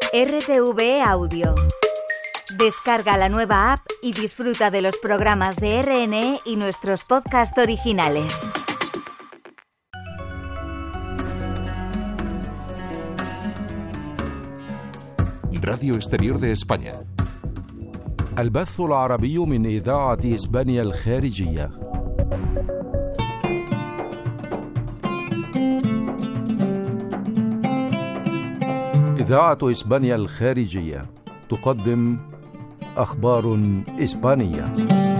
RTV Audio. Descarga la nueva app y disfruta de los programas de RNE y nuestros podcasts originales. Radio Exterior de España. البث العربي من إذاعة إسبانيا الخارجية إذاعة إسبانيا الخارجية تقدم أخبار إسبانية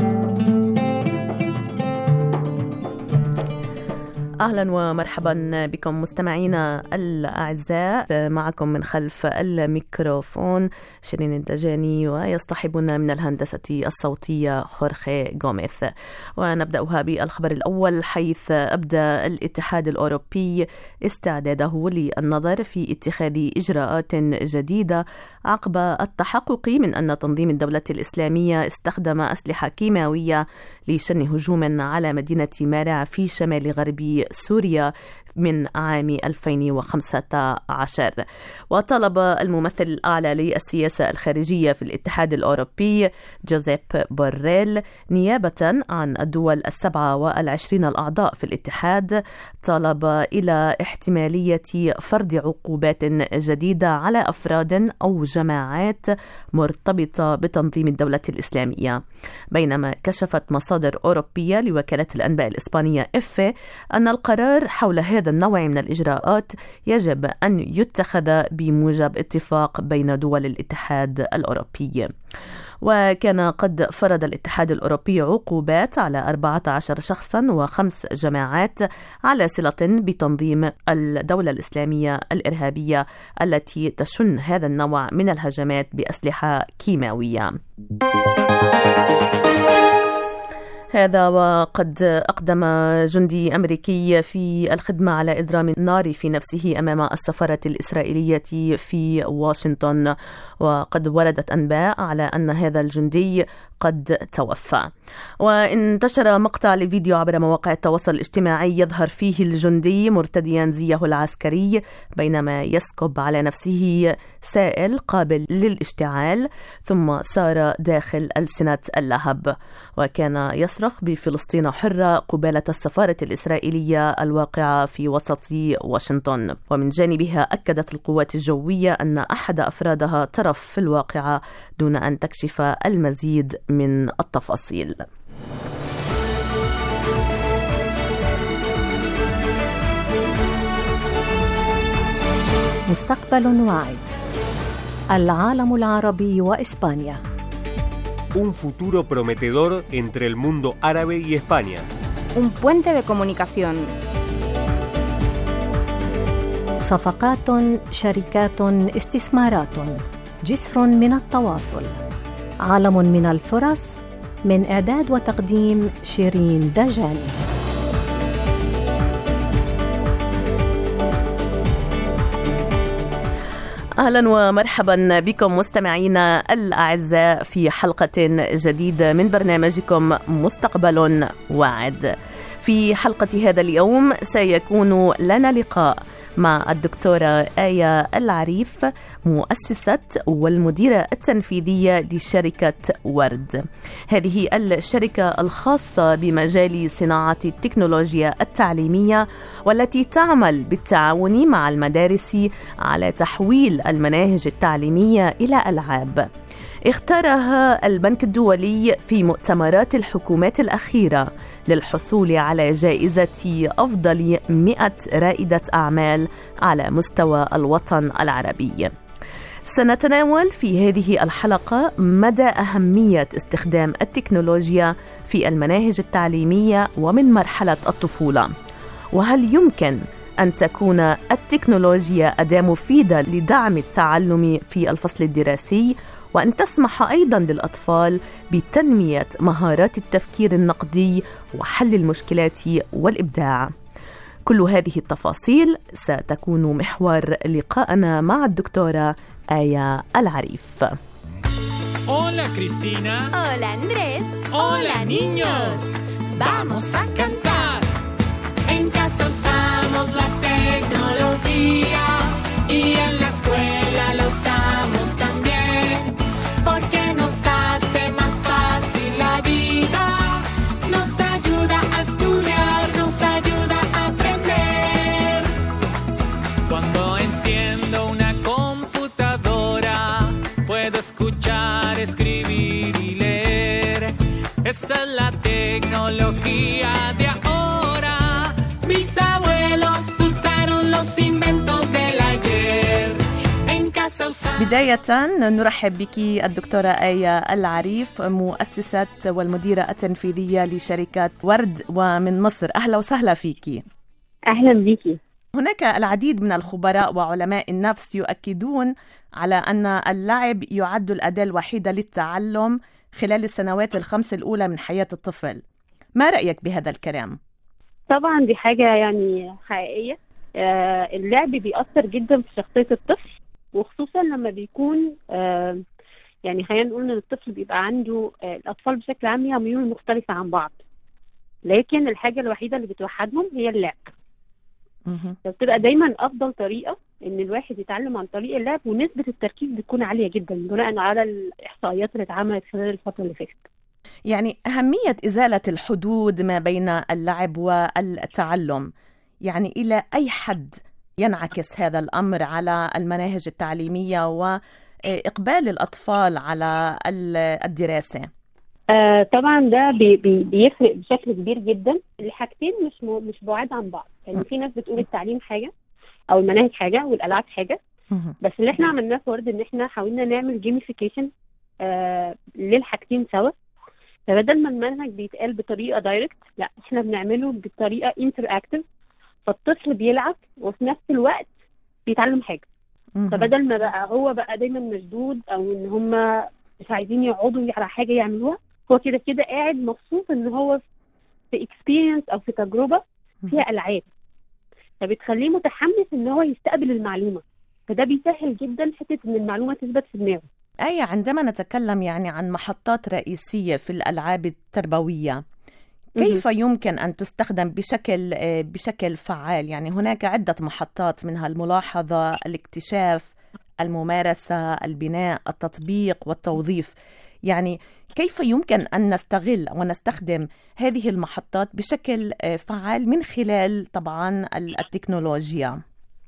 اهلا ومرحبا بكم مستمعينا الاعزاء معكم من خلف الميكروفون شيرين الدجاني ويصطحبنا من الهندسه الصوتيه خورخي غوميث ونبداها بالخبر الاول حيث ابدى الاتحاد الاوروبي استعداده للنظر في اتخاذ اجراءات جديده عقب التحقق من ان تنظيم الدوله الاسلاميه استخدم اسلحه كيماويه لشن هجوم على مدينه مارع في شمال غرب سوريا من عام 2015 وطلب الممثل الأعلى للسياسة الخارجية في الاتحاد الأوروبي جوزيب بوريل نيابة عن الدول السبعة والعشرين الأعضاء في الاتحاد طلب إلى احتمالية فرض عقوبات جديدة على أفراد أو جماعات مرتبطة بتنظيم الدولة الإسلامية بينما كشفت مصادر أوروبية لوكالة الأنباء الإسبانية إف أن القرار حول هذا النوع من الإجراءات يجب أن يتخذ بموجب اتفاق بين دول الاتحاد الأوروبي وكان قد فرض الاتحاد الأوروبي عقوبات على 14 شخصا وخمس جماعات على صلة بتنظيم الدولة الإسلامية الإرهابية التي تشن هذا النوع من الهجمات بأسلحة كيماوية. هذا وقد أقدم جندي أمريكي في الخدمة على إضرام النار في نفسه أمام السفارة الإسرائيلية في واشنطن وقد وردت أنباء على أن هذا الجندي قد توفى وانتشر مقطع لفيديو عبر مواقع التواصل الاجتماعي يظهر فيه الجندي مرتديا زيه العسكري بينما يسكب على نفسه سائل قابل للاشتعال ثم سار داخل ألسنة اللهب وكان يصرخ بفلسطين حرة قبالة السفارة الإسرائيلية الواقعة في وسط واشنطن ومن جانبها أكدت القوات الجوية أن أحد أفرادها طرف في الواقعة دون أن تكشف المزيد من التفاصيل مستقبل واعد العالم العربي وإسبانيا un futuro prometedor entre el mundo árabe y España. Un puente de comunicación. صفقات شركات استثمارات جسر من التواصل عالم من الفرص من اعداد وتقديم شيرين دجاني اهلا ومرحبا بكم مستمعينا الاعزاء في حلقه جديده من برنامجكم مستقبل واعد. في حلقه هذا اليوم سيكون لنا لقاء مع الدكتورة آية العريف مؤسسة والمديرة التنفيذية لشركة ورد هذه الشركة الخاصة بمجال صناعة التكنولوجيا التعليمية والتي تعمل بالتعاون مع المدارس على تحويل المناهج التعليمية إلى ألعاب اختارها البنك الدولي في مؤتمرات الحكومات الأخيرة للحصول على جائزة أفضل 100 رائدة أعمال على مستوى الوطن العربي. سنتناول في هذه الحلقة مدى أهمية استخدام التكنولوجيا في المناهج التعليمية ومن مرحلة الطفولة. وهل يمكن أن تكون التكنولوجيا أداة مفيدة لدعم التعلم في الفصل الدراسي وأن تسمح أيضا للأطفال بتنمية مهارات التفكير النقدي وحل المشكلات والإبداع. كل هذه التفاصيل ستكون محور لقائنا مع الدكتورة آية العريف. Hola Cristina. Hola Andrés. Hola niños. Vamos a cantar. En casa usamos la tecnología y en la escuela la usamos. tecnología de ahora. Mis abuelos usaron los inventos del ayer. En casa usaban. بداية نرحب بك الدكتورة آية العريف مؤسسة والمديرة التنفيذية لشركة ورد ومن مصر أهلا وسهلا فيك اهلا بيكي هناك العديد من الخبراء وعلماء النفس يؤكدون على أن اللعب يعد الأداة الوحيدة للتعلم خلال السنوات الخمس الأولى من حياة الطفل ما رأيك بهذا الكلام؟ طبعا دي حاجه يعني حقيقيه آه اللعب بيأثر جدا في شخصيه الطفل وخصوصا لما بيكون آه يعني خلينا نقول ان الطفل بيبقى عنده آه الاطفال بشكل عام ليها ميول مختلفه عن بعض لكن الحاجه الوحيده اللي بتوحدهم هي اللعب مهم. فبتبقى دايما افضل طريقه ان الواحد يتعلم عن طريق اللعب ونسبه التركيز بتكون عاليه جدا بناء على الاحصائيات اللي اتعملت خلال الفتره اللي فاتت يعني أهمية إزالة الحدود ما بين اللعب والتعلم يعني إلى أي حد ينعكس هذا الأمر على المناهج التعليمية وإقبال الأطفال على ال- الدراسة آه طبعا ده بي بي بيفرق بشكل كبير جدا الحاجتين مش م- مش بعاد عن بعض يعني في ناس بتقول التعليم حاجه او المناهج حاجه والالعاب حاجه مهم. بس اللي احنا عملناه في ورد ان احنا حاولنا نعمل جيميفيكيشن آه للحاجتين سوا فبدل ما المنهج بيتقال بطريقه دايركت لا احنا بنعمله بطريقه انتر فالطفل بيلعب وفي نفس الوقت بيتعلم حاجه مهم. فبدل ما بقى هو بقى دايما مشدود او ان هم مش عايزين يقعدوا على حاجه يعملوها هو كده كده قاعد مبسوط ان هو في اكسبيرينس او في تجربه فيها العاب فبتخليه متحمس ان هو يستقبل المعلومه فده بيسهل جدا حته ان المعلومه تثبت في دماغه آية عندما نتكلم يعني عن محطات رئيسية في الألعاب التربوية كيف يمكن أن تستخدم بشكل آه، بشكل فعال يعني هناك عدة محطات منها الملاحظة الاكتشاف الممارسة البناء التطبيق والتوظيف يعني كيف يمكن أن نستغل ونستخدم هذه المحطات بشكل آه، فعال من خلال طبعا ال- التكنولوجيا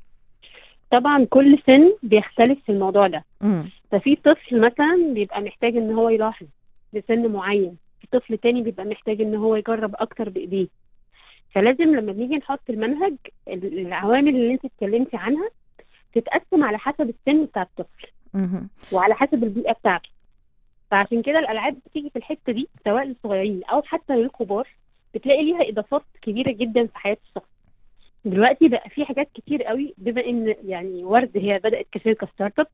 طبعا كل سن بيختلف في الموضوع ده مم. ففي طفل مثلا بيبقى محتاج ان هو يلاحظ لسن معين في طفل تاني بيبقى محتاج ان هو يجرب اكتر بايديه فلازم لما بنيجي نحط المنهج ال- العوامل اللي انت اتكلمتي عنها تتقسم على حسب السن بتاع الطفل مهم. وعلى حسب البيئه بتاعته فعشان كده الالعاب بتيجي في الحته دي سواء للصغيرين او حتى للكبار بتلاقي ليها اضافات كبيره جدا في حياه الشخص دلوقتي بقى في حاجات كتير قوي بما ان يعني ورد هي بدات كشركه ستارت اب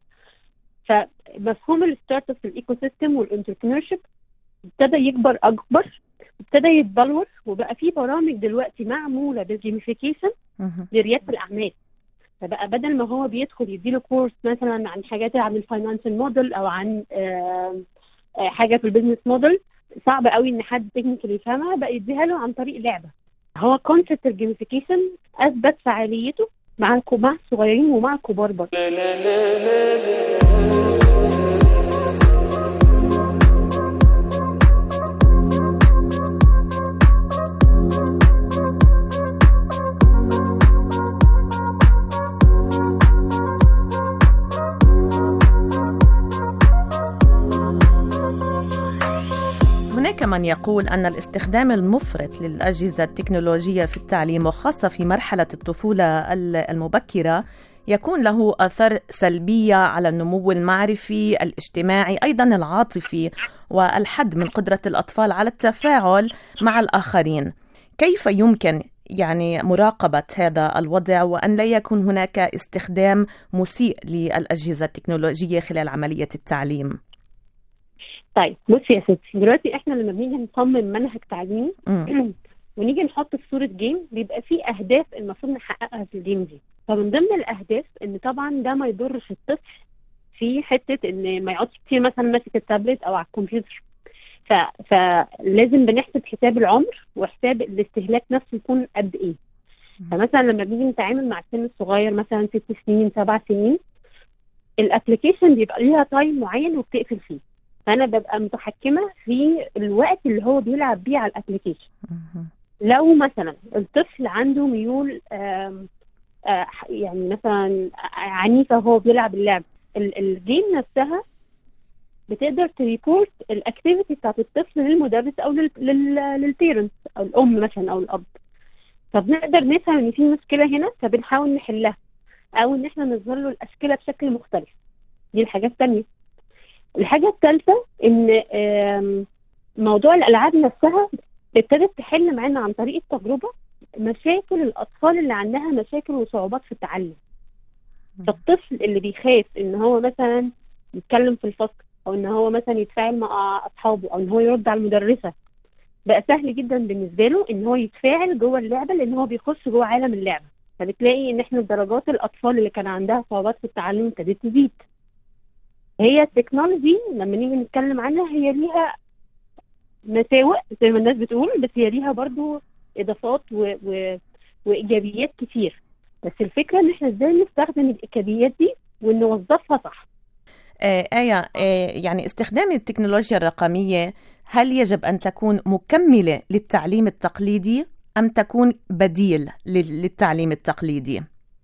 فمفهوم الستارت اب في الايكو سيستم والانتربرينور شيب ابتدى يكبر اكبر ابتدى يتبلور وبقى في برامج دلوقتي معموله بالجيميفيكيشن مهم. لرياده الاعمال فبقى بدل ما هو بيدخل يديله كورس مثلا عن حاجات عن الفاينانشال موديل او عن آه، آه، حاجه في البيزنس موديل صعب قوي ان حد تكنيكال يفهمها بقى يديها له عن طريق لعبه هو كونسبت الجيميفيكيشن اثبت فعاليته مع الكو- مع الصغيرين ومع الكبار برضه هناك من يقول أن الاستخدام المفرط للأجهزة التكنولوجية في التعليم وخاصة في مرحلة الطفولة ال- المبكرة يكون له أثر سلبية على النمو المعرفي الاجتماعي أيضا العاطفي والحد من قدرة الأطفال على التفاعل مع الآخرين كيف يمكن يعني مراقبة هذا الوضع وأن لا يكون هناك استخدام مسيء للأجهزة التكنولوجية خلال عملية التعليم طيب بصي يا ستي دلوقتي احنا لما بنيجي نصمم منهج تعليمي مم. ونيجي نحط في صوره جيم بيبقى فيه اهداف المفروض نحققها في الجيم دي فمن ضمن الاهداف ان طبعا ده ما يضرش الطفل في حته ان ما يقعدش كتير مثلا ماسك التابلت او على الكمبيوتر ف... فلازم بنحسب حساب العمر وحساب الاستهلاك نفسه يكون قد ايه فمثلا لما بنيجي نتعامل مع السن الصغير مثلا ست سنين سبع سنين الابلكيشن بيبقى ليها تايم معين وبتقفل فيه فانا ببقى متحكمه في الوقت اللي هو بيلعب بيه على الابلكيشن مهم. لو مثلا الطفل عنده ميول آم، آه، يعني مثلا عنيفه وهو بيلعب اللعب ال- الجيم نفسها بتقدر تريبورت الاكتيفيتي بتاعت الطفل للمدرس او للبيرنتس او الام مثلا او الاب فبنقدر نفهم ان في مشكله هنا فبنحاول نحلها او ان احنا نظهر له الاشكال بشكل مختلف دي الحاجه الثانيه الحاجه الثالثه ان آم، موضوع الالعاب نفسها ابتدت تحل معانا عن طريق التجربه مشاكل الاطفال اللي عندها مشاكل وصعوبات في التعلم فالطفل اللي بيخاف ان هو مثلا يتكلم في الفصل او ان هو مثلا يتفاعل مع اصحابه او ان هو يرد على المدرسه بقى سهل جدا بالنسبه له ان هو يتفاعل جوه اللعبه لان هو بيخش جوه عالم اللعبه فبتلاقي ان احنا درجات الاطفال اللي كان عندها صعوبات في التعلم ابتدت تزيد هي التكنولوجي لما نيجي نتكلم عنها هي ليها مساوئ زي ما الناس بتقول بس هي ليها برضو اضافات و... و... وايجابيات كتير بس الفكره ان احنا ازاي نستخدم الايجابيات دي ونوظفها صح آه آية آه يعني استخدام التكنولوجيا الرقمية هل يجب أن تكون مكملة للتعليم التقليدي أم تكون بديل لل- للتعليم التقليدي؟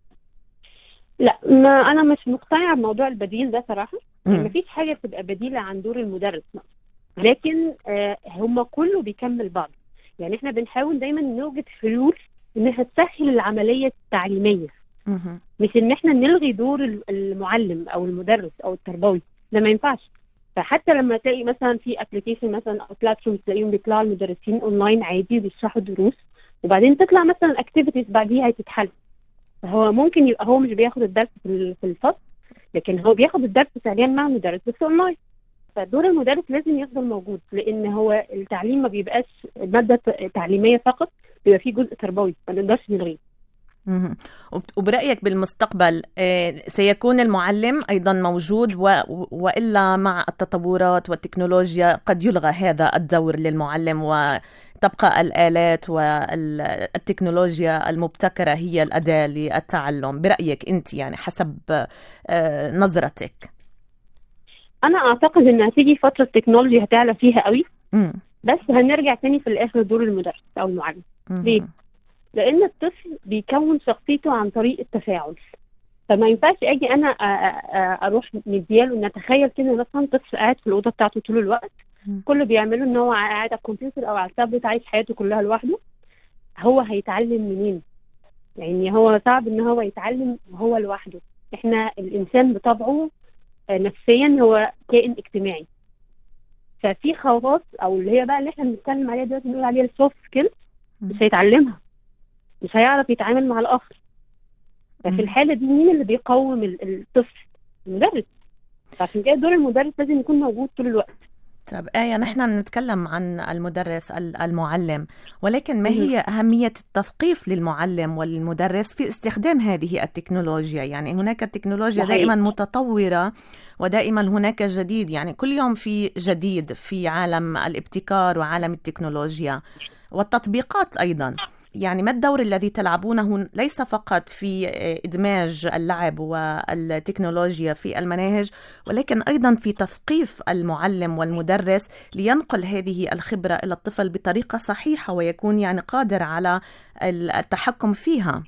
لا ما انا مش مقتنعه بموضوع البديل ده صراحه مم. مفيش حاجه بتبقى بديله عن دور المدرس لكن آه هم كله بيكمل بعض يعني احنا بنحاول دايما نوجد حلول انها تسهل العمليه التعليميه مهم. مش ان احنا نلغي دور ال- المعلم او المدرس او التربوي ده ما ينفعش فحتى لما تلاقي مثلا في ابلكيشن مثلا او بلاتفورم تلاقيهم بيطلعوا المدرسين اونلاين عادي بيشرحوا دروس وبعدين تطلع مثلا اكتيفيتيز بعديها هتتحل فهو ممكن يبقى هو مش بياخد الدرس في ال- في الفصل لكن هو بياخد الدرس فعليا مع المدرس بس اونلاين فدور المدرس لازم يفضل موجود لان هو التعليم ما بيبقاش ماده ت- تعليميه فقط بيبقى فيه جزء تربوي ما نقدرش نلغيه مهم. وب- وبرأيك بالمستقبل آه، سيكون المعلم أيضا موجود و- وإلا مع التطورات والتكنولوجيا قد يلغى هذا الدور للمعلم وتبقى الآلات والتكنولوجيا المبتكرة هي الأداة للتعلم برأيك أنت يعني حسب آه، نظرتك انا اعتقد ان هتيجي فتره التكنولوجيا هتعلى فيها قوي مم. بس هنرجع تاني في الاخر دور المدرس او المعلم مهم. ليه؟ لان الطفل بيكون شخصيته عن طريق التفاعل فما ينفعش اجي انا أ- أ- أ- اروح مدياله نتخيل كده مثلا طفل قاعد في الاوضه بتاعته طول الوقت مم. كل اللي بيعمله ان هو قاعد على الكمبيوتر او على التابلت عايش حياته كلها لوحده هو هيتعلم منين؟ يعني هو صعب ان هو يتعلم وهو لوحده احنا الانسان بطبعه آه، نفسيا هو كائن اجتماعي ففي خواص او اللي هي بقى اللي احنا بنتكلم عليها دلوقتي بنقول عليها السوفت سكيلز مش هيتعلمها مش هيعرف يتعامل مع الاخر مم. ففي الحاله دي مين اللي بيقوم ال- الطفل المدرس فعشان كده دور المدرس لازم يكون موجود طول الوقت طب آية نحن بنتكلم عن المدرس ال- المعلم ولكن ما مهم. هي أهمية التثقيف للمعلم والمدرس في استخدام هذه التكنولوجيا يعني هناك التكنولوجيا صحيح. دائما متطورة ودائما هناك جديد يعني كل يوم في جديد في عالم الابتكار وعالم التكنولوجيا والتطبيقات أيضا يعني ما الدور الذي تلعبونه ليس فقط في إدماج اللعب والتكنولوجيا في المناهج ولكن أيضا في تثقيف المعلم والمدرس لينقل هذه الخبرة إلى الطفل بطريقة صحيحة ويكون يعني قادر على التحكم فيها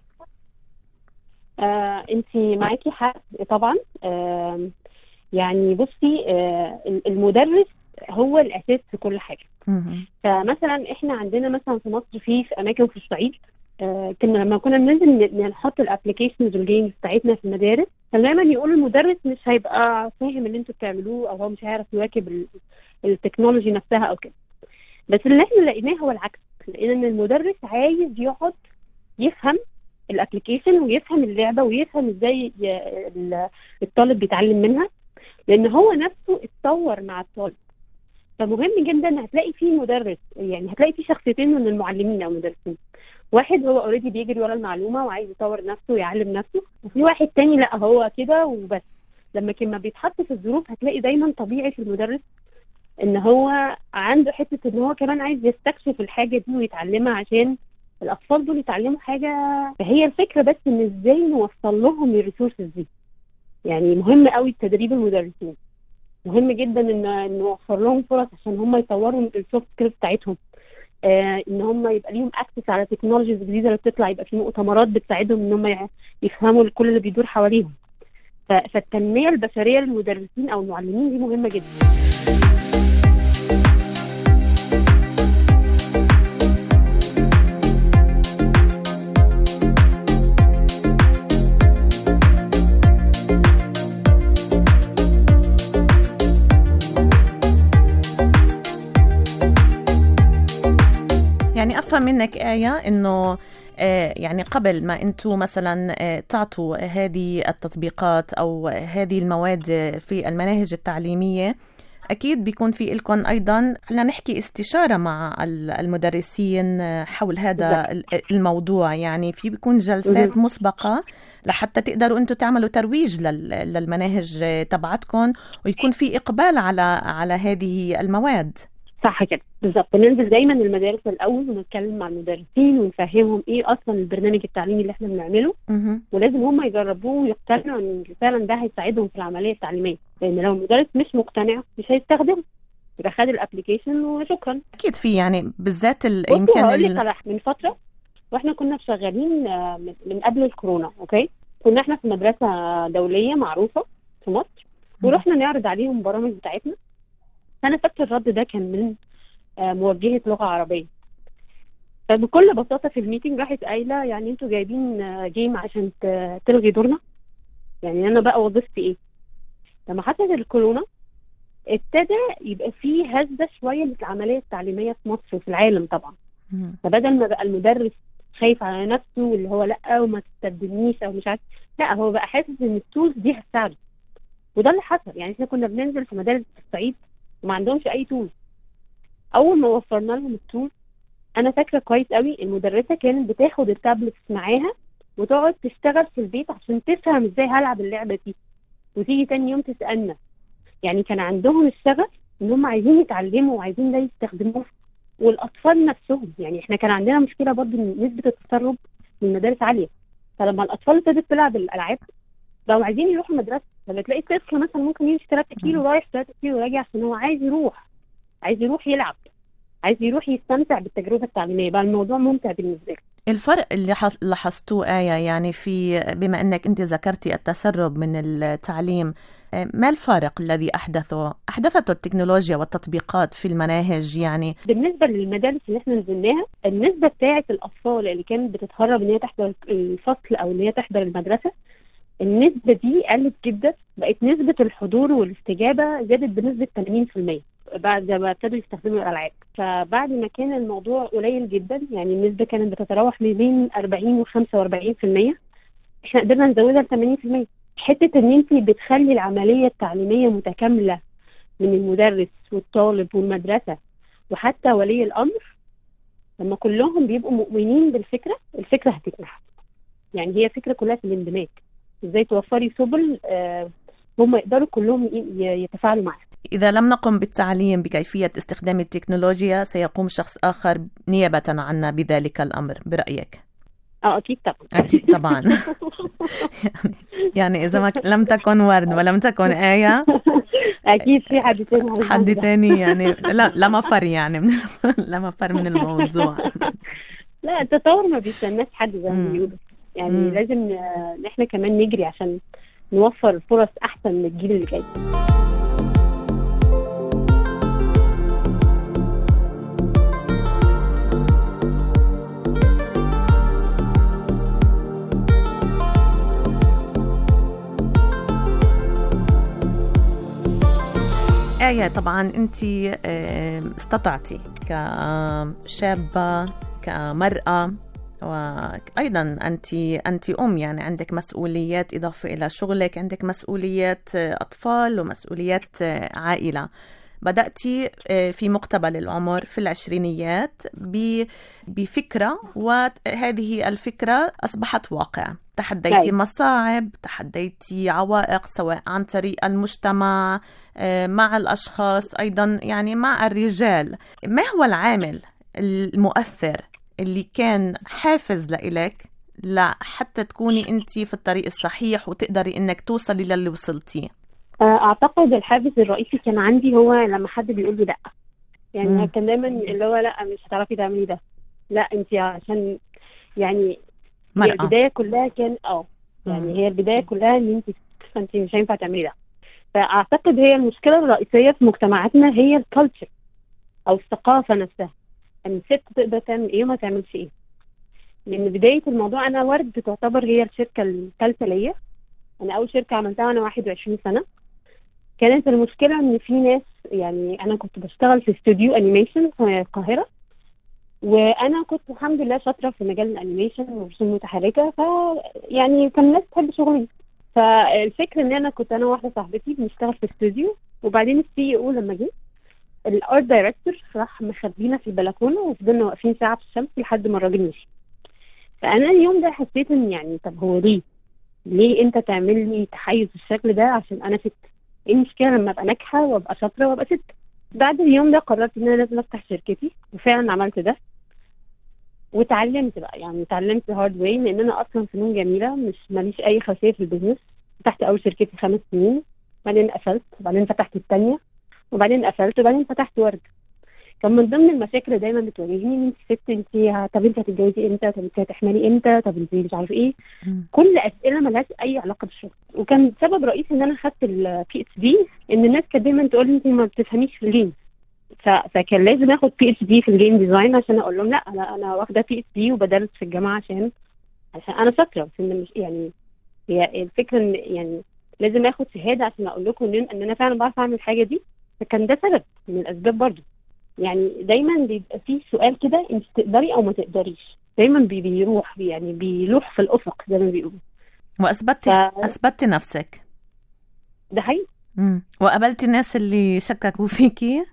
آه انت معاكي حق طبعا آه يعني بصي آه المدرس هو الاساس في كل حاجه مهم. فمثلا احنا عندنا مثلا في مصر في في اماكن في الصعيد آه كنا لما كنا بننزل ن- نحط الابلكيشنز والجيمز بتاعتنا في المدارس كان دايما يقول المدرس مش هيبقى فاهم اللي انتوا بتعملوه او هو مش هيعرف يواكب ال- التكنولوجي نفسها او كده بس اللي احنا لقيناه هو العكس لقينا ان المدرس عايز يقعد يفهم الابلكيشن ويفهم اللعبه ويفهم ازاي ي- ال- الطالب بيتعلم منها لان هو نفسه اتطور مع الطالب فمهم جدا هتلاقي فيه مدرس يعني هتلاقي فيه شخصيتين من المعلمين او المدرسين واحد هو اوريدي بيجري ورا المعلومه وعايز يطور نفسه ويعلم نفسه وفي واحد تاني لا هو كده وبس لما كان بيتحط في الظروف هتلاقي دايما طبيعه المدرس ان هو عنده حته ان هو كمان عايز يستكشف الحاجه دي ويتعلمها عشان الاطفال دول يتعلموا حاجه فهي الفكره بس ان ازاي نوصل لهم الريسورسز دي يعني مهم قوي تدريب المدرسين مهم جدا ان إن نوفر لهم فرص عشان هم يطوروا السوفت سكيلز بتاعتهم آه ان هم يبقى ليهم اكسس على تكنولوجيز جديده اللي بتطلع يبقى في مؤتمرات بتساعدهم ان هم يع- يفهموا كل اللي بيدور حواليهم ف- فالتنميه البشريه للمدرسين او المعلمين دي مهمه جدا يعني افهم منك ايه انه آه، يعني قبل ما انتم مثلا آه، تعطوا هذه التطبيقات او هذه المواد في المناهج التعليميه اكيد بيكون في لكم ايضا خلينا نحكي استشاره مع ال- المدرسين آه، حول هذا ال- الموضوع يعني في بيكون جلسات مهم. مسبقه لحتى تقدروا انتم تعملوا ترويج لل- للمناهج آه، تبعتكم ويكون في اقبال على على هذه المواد صح كده بالظبط بننزل دايما المدارس الاول ونتكلم مع المدرسين ونفهمهم ايه اصلا البرنامج التعليمي اللي احنا بنعمله مهم. ولازم هم يجربوه ويقتنعوا ان فعلا ده هيساعدهم في العمليه التعليميه لان لو المدرس مش مقتنع مش هيستخدمه يبقى خد الابلكيشن وشكرا اكيد في يعني بالذات ال- بصي يمكن هقول لك ال- على حاجة. من فتره واحنا كنا شغالين آه، من- من قبل الكورونا اوكي كنا احنا في مدرسه دوليه معروفه في مصر ورحنا نعرض عليهم البرامج بتاعتنا انا فاكره الرد ده كان من آه، موجهه لغه عربيه فبكل بساطه في الميتنج راحت قايله يعني انتوا جايبين آه، جيم عشان ت- تلغي دورنا يعني انا بقى وظيفتي ايه لما حصلت الكورونا ابتدى يبقى فيه هزه شويه للعمليه التعليميه في مصر وفي العالم طبعا مم. فبدل ما بقى المدرس خايف على نفسه واللي هو لا وما تستبدلنيش او مش عارف لا هو بقى حاسس ان التولز دي هتساعده وده اللي حصل يعني احنا كنا بننزل في مدارس في الصعيد وما عندهمش اي تولز اول ما وفرنا لهم التولز انا فاكره كويس قوي المدرسه كانت بتاخد التابلتس معاها وتقعد تشتغل في البيت عشان تفهم ازاي هلعب اللعبه دي وتيجي تاني يوم تسالنا يعني كان عندهم الشغف ان هم عايزين يتعلموا وعايزين ده يستخدموه والاطفال نفسهم يعني احنا كان عندنا مشكله برضو ان نسبه التسرب من المدارس عاليه فلما الاطفال ابتدت تلعب الالعاب بقوا عايزين يروحوا المدرسه لما تلاقي طفل مثلا ممكن يمشي 3 كيلو رايح 3 كيلو راجع عشان هو عايز يروح عايز يروح يلعب عايز يروح يستمتع بالتجربه التعليميه بقى الموضوع ممتع بالنسبه له الفرق اللي حص- لاحظتوه آية يعني في بما أنك أنت ذكرتي التسرب من التعليم آه، ما الفارق الذي أحدثه أحدثته التكنولوجيا والتطبيقات في المناهج يعني بالنسبه للمدارس اللي احنا نزلناها النسبه بتاعه الاطفال اللي كانت بتتهرب ان هي تحضر الفصل او ان هي تحضر المدرسه النسبه دي قلت جدا بقت نسبه الحضور والاستجابه زادت بنسبه 80% بعد ما ابتدوا يستخدموا الالعاب فبعد ما كان الموضوع قليل جدا يعني النسبه كانت بتتراوح ما بين 40 و 45% احنا قدرنا نزودها ل 80% حته ان انت بتخلي العمليه التعليميه متكامله من المدرس والطالب والمدرسه وحتى ولي الامر لما كلهم بيبقوا مؤمنين بالفكره الفكره هتتنحى يعني هي فكره كلها في الاندماج ازاي توفري سبل آه هم يقدروا كلهم ي- ي- يتفاعلوا معاها إذا لم نقم بالتعليم بكيفية استخدام التكنولوجيا سيقوم شخص آخر نيابة عنا بذلك الأمر برأيك اه اكيد طبعا أكيد طبعا يعني, يعني إذا ما ك- لم تكن ورد ولم تكن آية اكيد في حد تاني هيعمل حد ده. تاني يعني لا لا مفر يعني من لا مفر من الموضوع لا التطور ما بيستناش حد زي ما مم. بيقولوا يعني مم. لازم ن- ان احنا كمان نجري عشان نوفر فرص احسن للجيل اللي جاي آية طبعا أنت آه، استطعتي كشابة كمرأة وأيضا أنت أنت أم يعني عندك مسؤوليات إضافة إلى شغلك عندك مسؤوليات آه، أطفال ومسؤوليات آه، عائلة بدأتي آه، في مقتبل العمر في العشرينيات ب- بفكرة وهذه الفكرة أصبحت واقع تحديتي أيوة. مصاعب تحديتي عوائق سواء عن طريق المجتمع آه، مع الأشخاص أيضا يعني مع الرجال ما هو العامل المؤثر اللي كان حافز لإلك لحتى تكوني أنت في الطريق الصحيح وتقدري إنك توصلي للي وصلتيه آه، اعتقد الحافز الرئيسي كان عندي هو لما حد بيقول لي لا يعني مم. كان دايما اللي هو لا مش هتعرفي تعملي ده لا انت عشان يعني هي مرأة البدايه كلها كان اه مم. يعني هي البدايه كلها ان انت فانت مش هينفع تعملي ده فاعتقد هي المشكله الرئيسيه في مجتمعاتنا هي الكالتشر او الثقافه نفسها ان الست تقدر تعمل ايه وما تعملش ايه من بدايه الموضوع انا ورد تعتبر هي الشركه الثالثه ليا انا اول شركه عملتها وانا 21 سنه كانت المشكله ان في ناس يعني انا كنت بشتغل في استوديو انيميشن في القاهره وانا كنت الحمد لله شاطره في مجال الانيميشن والرسوم المتحركه ف يعني كان الناس تحب شغلي فالفكره ان انا كنت انا واحده صاحبتي بنشتغل في استوديو وبعدين السي او لما جه الارت دايركتور راح مخبينا في البلكونه وفضلنا واقفين ساعه في الشمس لحد ما الراجل مشي فانا اليوم ده حسيت ان يعني طب هو ليه ليه انت تعمل لي تحيز بالشكل ده عشان انا ست ايه المشكله لما ابقى ناجحه وابقى شاطره وابقى ست بعد اليوم ده قررت ان انا لازم افتح شركتي وفعلا عملت ده واتعلمت بقى يعني اتعلمت هارد واي لان انا اصلا فنون جميله مش ماليش اي خلفيه في البيزنس فتحت اول شركتي خمس سنين بعدين قفلت وبعدين فتحت الثانيه وبعدين قفلت وبعدين فتحت ورد كان من ضمن المشاكل اللي دايما بتواجهني ان انت ست انت ه- طب انت هتتجوزي امتى طب انت هتحملي امتى طب انت مش عارف ايه مم. كل اسئله ملهاش اي علاقه بالشغل وكان سبب رئيسي ان انا خدت البي اتش دي ان الناس كانت دايما تقول لي انت ما بتفهميش في الجيم ف... فكان لازم اخد بي اتش دي في الجيم ديزاين عشان اقول لهم لا انا انا واخده بي اتش دي وبدرس في الجامعه عشان عشان انا شاطره بس ان مش يعني هي الفكره ان يعني لازم اخد شهاده عشان اقول لكم ان ان انا فعلا بعرف اعمل الحاجه دي فكان ده سبب من الاسباب برضو يعني دايما بيبقى في سؤال كده انت تقدري او ما تقدريش دايما بي- بيروح يعني بيلوح في الافق زي ما بيقولوا واثبتي ف- اثبتي نفسك ده حقيقي مم. وقابلتي الناس اللي شككوا فيكي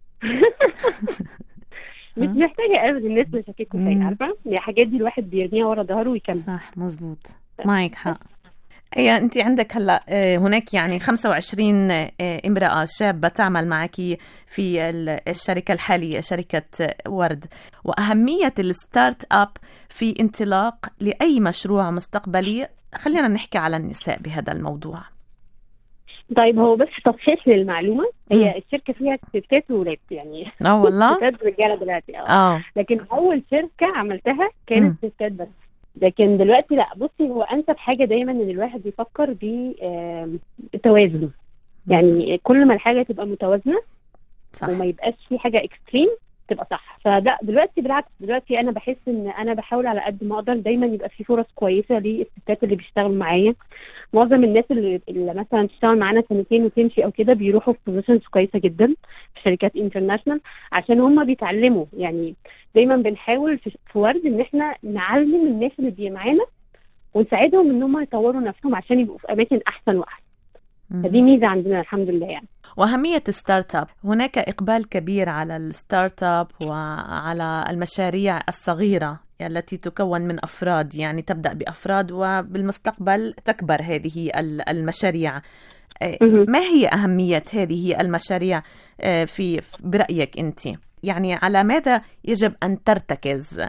مش محتاجه ابدا الناس اللي شككوا مم. فيا عارفه يعني الحاجات دي الواحد بيرميها ورا ظهره ويكمل صح مزبوط معك حق هي انت عندك هلا آه، هناك يعني 25 آه، امراه شابه تعمل معك في ال- الشركه الحاليه شركه آه، ورد واهميه الستارت اب في انطلاق لاي مشروع مستقبلي خلينا نحكي على النساء بهذا الموضوع طيب هو بس تصحيح للمعلومه هي مم. الشركه فيها ستات وولاد يعني اه والله ستات رجاله دلوقتي اه اه لكن اول شركه عملتها كانت ستات بس لكن دلوقتي لا بصي هو انسب حاجه دايما ان الواحد يفكر بالتوازن يعني كل ما الحاجه تبقى متوازنه صح وما يبقاش في حاجه اكستريم تبقى صح فلا دلوقتي بالعكس دلوقتي انا بحس ان انا بحاول على قد ما اقدر دايما يبقى في فرص كويسه للستات اللي بيشتغلوا معايا معظم الناس اللي, اللي مثلا تشتغل معانا سنتين وتمشي او كده بيروحوا في بوزيشنز كويسه جدا في شركات انترناشونال عشان هم بيتعلموا يعني دايما بنحاول في في ورد ان احنا نعلم الناس اللي بي معانا ونساعدهم ان هم يطوروا نفسهم عشان يبقوا في اماكن احسن واحسن فدي ميزه عندنا الحمد لله يعني وأهمية الستارت اب هناك إقبال كبير على الستارت اب وعلى المشاريع الصغيرة التي تكون من أفراد يعني تبدأ بأفراد وبالمستقبل تكبر هذه ال- المشاريع آه، مهم. ما هي أهمية هذه المشاريع آه، في في- برأيك أنت؟ يعني على ماذا يجب أن ترتكز؟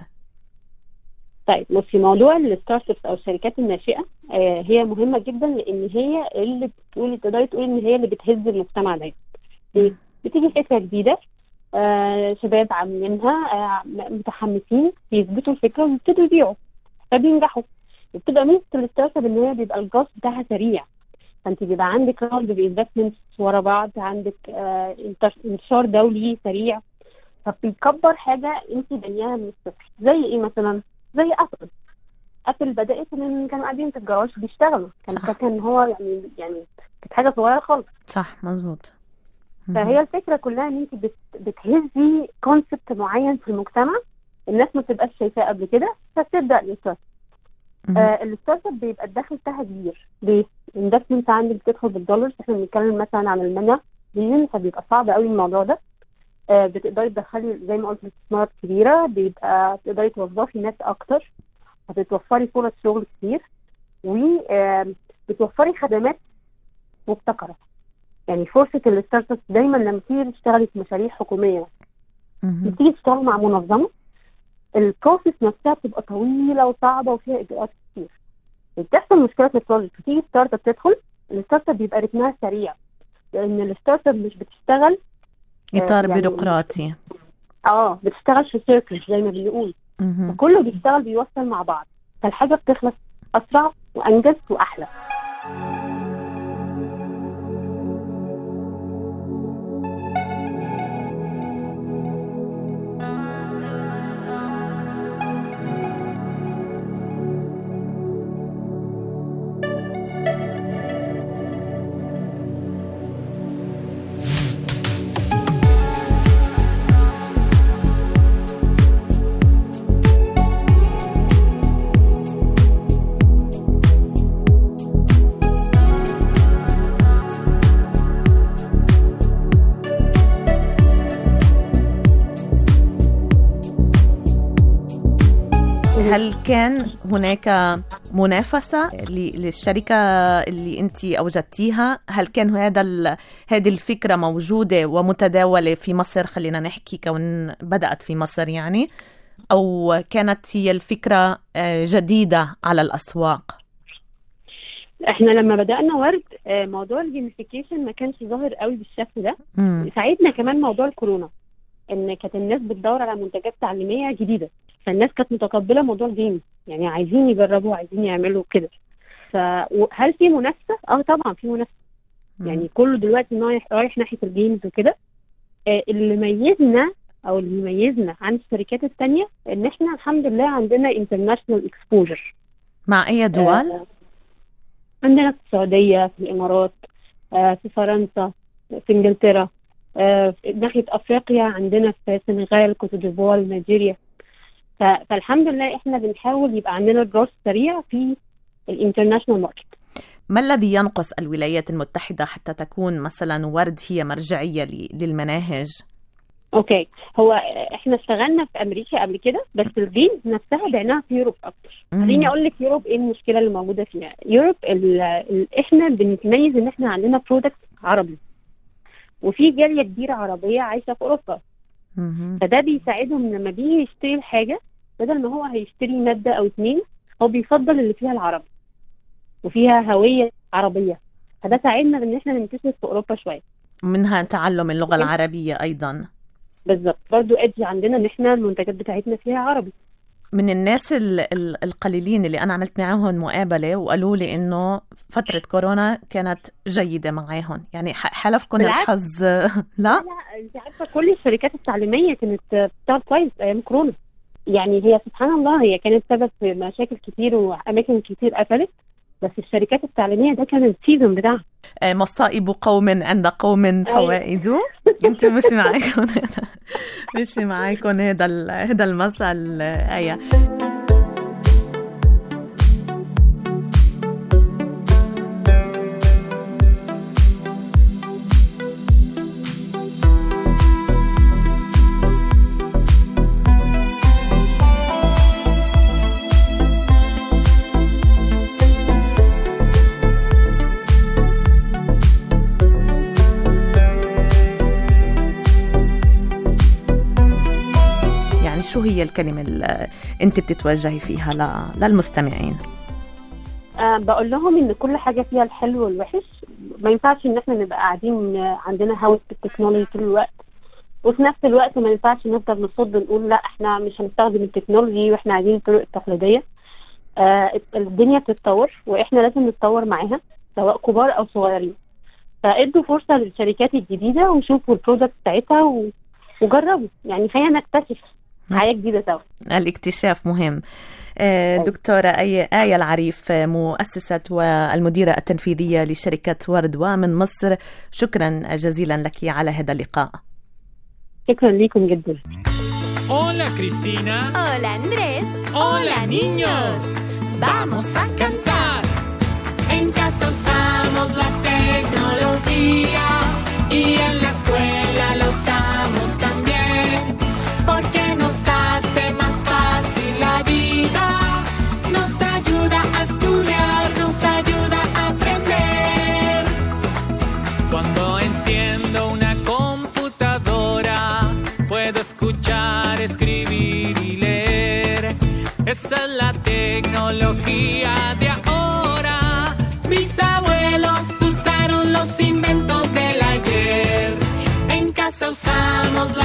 طيب بصي موضوع الستارت ابس او الشركات الناشئه آه هي مهمه جدا لان هي اللي بتقولي تقدري تقولي ان هي اللي بتهز المجتمع ده ليه؟ بتيجي فكره جديده آه شباب عاملينها آه متحمسين بيثبتوا الفكره ويبتدوا يبيعوا فبينجحوا بتبقى ميزه الستارت اب ان هي بيبقى الجاز بتاعها سريع فانت بيبقى عندك راوند بانفستمنتس ورا بعض عندك آه انتش- انتشار دولي سريع فبيكبر حاجه انت بنياها من الصفر زي ايه مثلا؟ زي ابل ابل بدات من كانوا قاعدين في الجراج بيشتغلوا كان صح. ده كان هو يعني يعني كانت حاجه صغيره خالص صح مزبوط فهي الفكره كلها ان انت بت بتهزي كونسبت معين في المجتمع الناس ما بتبقاش شايفاه قبل كده فبتبدا الستارت مهم. آه الستارت اب بيبقى الدخل بتاعها كبير ليه؟ الانفستمنت عندك بتدخل بالدولار احنا بنتكلم مثلا عن المنع مليون فبيبقى صعب قوي الموضوع ده آه بتقدري تدخلي زي ما قلت استثمارات كبيره بيبقى تقدري توظفي ناس اكتر هتتوفري فرص شغل كتير وبتوفري خدمات مبتكره يعني فرصه الستارت اب دايما لما تيجي تشتغلي في مشاريع حكوميه مهم. بتيجي تشتغل مع منظمه البروسيس نفسها بتبقى طويله وصعبه وفيها اجراءات كتير بتحصل مشكله في البروجكت بتيجي ستارت اب تدخل الستارت اب بيبقى رتمها سريع لان الستارت اب مش بتشتغل إطار يعني- بيروقراطي اه بتشتغل في سيركل زي ما بنقول مهم. فكله بيشتغل بيوصل مع بعض فالحاجه بتخلص اسرع وانجز واحلى هل كان هناك منافسة ل- للشركة اللي أنت أوجدتيها هل كان هذا ال- هذه الفكرة موجودة ومتداولة في مصر خلينا نحكي كون بدأت في مصر يعني أو كانت هي الفكرة آه، جديدة على الأسواق احنا لما بدأنا ورد آه، موضوع الجيميفيكيشن ما كانش ظاهر قوي بالشكل ده مم. ساعدنا كمان موضوع الكورونا ان كانت الناس بتدور على منتجات تعليميه جديده فالناس كانت متقبله موضوع الجيمز يعني عايزين يجربوا عايزين يعملوا كده فهل في منافسه؟ اه طبعا في منافسه يعني كله دلوقتي رايح رايح ناحيه الجيمز وكده آه، اللي ميزنا او اللي ميزنا عن الشركات التانية ان احنا الحمد لله عندنا انترناشونال اكسبوجر مع أي دول؟ عندنا في السعودية في الإمارات آه، في فرنسا في إنجلترا آه، في ناحية أفريقيا عندنا في السنغال كوت ديفوار نيجيريا ف- فالحمد لله إحنا بنحاول يبقى عندنا جروث سريع في الانترناشونال ماركت ما الذي ينقص الولايات المتحدة حتى تكون مثلا ورد هي مرجعية ل- للمناهج؟ اوكي هو احنا اشتغلنا في امريكا قبل كده بس الجيمز نفسها بعناها في يوروب اكتر مم. خليني اقول لك يوروب ايه المشكله اللي موجوده فيها يوروب ال ال احنا بنتميز ان احنا عندنا برودكت عربي وفي جاليه كبيره عربيه عايشه في اوروبا مهم. فده بيساعدهم لما بيجي يشتري الحاجه بدل ما هو هيشتري ماده او اتنين هو بيفضل اللي فيها العربي وفيها هويه عربيه فده ساعدنا ان احنا ننتشر في اوروبا شويه منها تعلم اللغة العربية أيضا بالظبط برضو ادي عندنا ان احنا المنتجات بتاعتنا فيها عربي من الناس ال- ال- القليلين اللي أنا عملت معاهم مقابلة وقالوا لي إنه فترة كورونا كانت جيدة معاهم يعني ح- حلفكم بالعكس. الحظ لا انت عارفه كل الشركات التعليميه كانت بتشتغل كويس ايام كورونا يعني هي سبحان الله هي كانت سبب في مشاكل كتير واماكن كتير قفلت بس الشركات التعليميه ده كان السيزون بتاعها آه، مصائب قوم عند قوم فوائد انت مش معاكم مش معاكم هذا ال- هذا المثل آه، آية يعني شو هي الكلمة اللي انت بتتوجهي فيها ل- للمستمعين أه بقول لهم ان كل حاجه فيها الحلو والوحش ما ينفعش ان احنا نبقى قاعدين آه، عندنا هوس بالتكنولوجي طول الوقت وفي نفس الوقت ما ينفعش نفضل نصد نقول لا احنا مش هنستخدم التكنولوجي واحنا عايزين الطرق التقليديه آه الدنيا بتتطور واحنا لازم نتطور معاها سواء كبار او صغيرين فادوا فرصه للشركات الجديده وشوفوا البرودكت بتاعتها و... وجربوا يعني خلينا نكتشف حياه جديده سوا الاكتشاف مهم آه، دكتورة آية, آية العريف آه، مؤسسة والمديرة التنفيذية لشركة ورد ومن مصر شكرا جزيلا لك على هذا اللقاء شكرا ليكم جدا Hola Cristina. Hola Andrés. Hola niños. Vamos a cantar. En casa usamos la tecnología y en la escuela la usamos también. Porque nos hace más fácil la vida. Nos ayuda a estudiar, nos ayuda a aprender. Cuando enciendo una computadora, puedo escuchar, escribir y leer. Esa es la tecnología de ahora. Mis abuelos usaron los inventos del ayer. En casa usamos la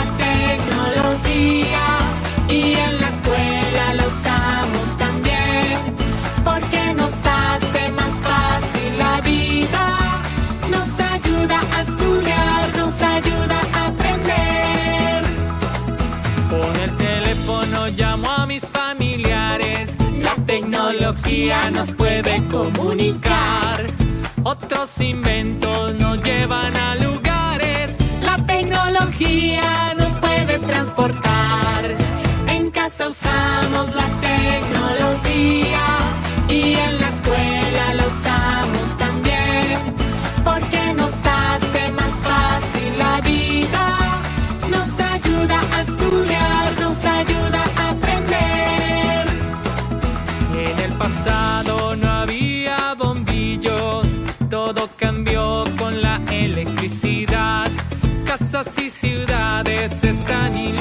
tecnología y en la escuela la usamos también. Porque nos hace más fácil la vida. Nos ayuda a estudiar, nos ayuda a aprender. Con el teléfono llamo a mis familiares. La tecnología nos puede comunicar. Otros inventos nos llevan a lugares. La tecnología nos puede transportar. En casa usamos la tecnología y en la escuela la usamos también. Porque nos hace más fácil la vida. Nos ayuda a estudiar, nos ayuda a aprender. electricidad, casas y ciudades están